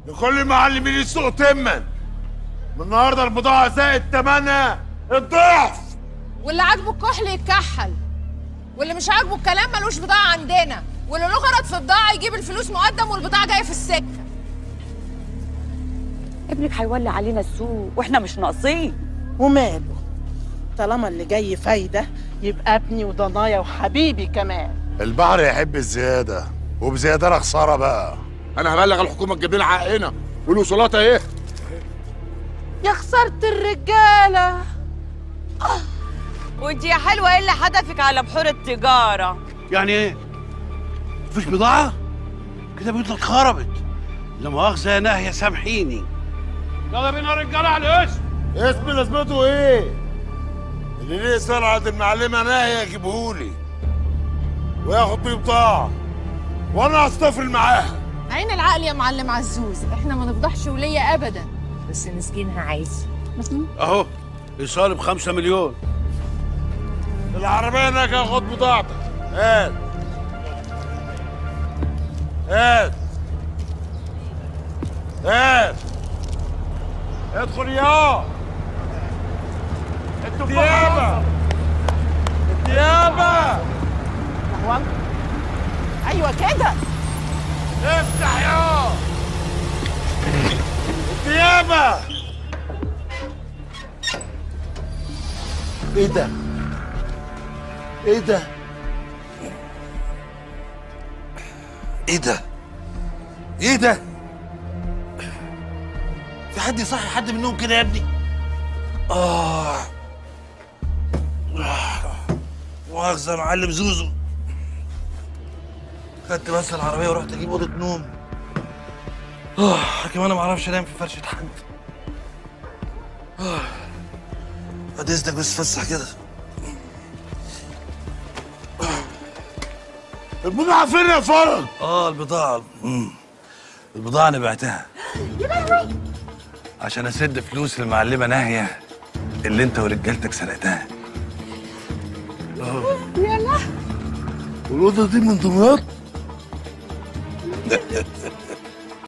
لكل معلمين السوق تما من النهارده البضاعه زائد ثمنها الضعف واللي عاجبه الكحل يتكحل واللي مش عاجبه الكلام ملوش بضاعة عندنا واللي له غرض في بضاعة يجيب الفلوس مقدم والبضاعة جاية في السكة ابنك هيولي علينا السوق واحنا مش ناقصين وماله طالما اللي جاي فايدة يبقى ابني وضنايا وحبيبي كمان البحر يحب الزياده وبزياده خساره بقى انا هبلغ الحكومه تجيب لنا حقنا والوصولات اهي يا خسارة الرجالة وانت يا حلوه ايه اللي حدفك على بحور التجاره يعني ايه؟ مفيش بضاعة؟ كده بيوتنا اتخربت لا مؤاخذة يا ناهية سامحيني يلا بينا رجالة على الاسم اسم لازمته ايه اللي ليه يسأل عند المعلمه ناهيه يجيبهولي وياخد بيه بضاعه وانا هستفرل معاها عين العقل يا معلم عزوز احنا ما نفضحش ولية ابدا بس نسكنها عايز اهو ايصال بخمسة مليون العربيه هناك هاخد بضاعتك هات هات هات ادخل يا الديابه الديابه ايوه كده افتح يا الديابه ايه ده ايه ده ايه ده؟ ايه ده؟ في حد يصحي حد منهم كده يا ابني؟ آه آه. مؤاخذة يا معلم زوزو خدت بس العربية ورحت أجيب أوضة نوم آه كمان أنا معرفش أنام في فرشة حد آه بعد إذنك بس فسح كده البضاعه فين يا فرج اه البضاعة مم. البضاعة أنا بعتها عشان أسد فلوس المعلمة ناهية اللي أنت ورجالتك سرقتها والأوضة دي من دمياط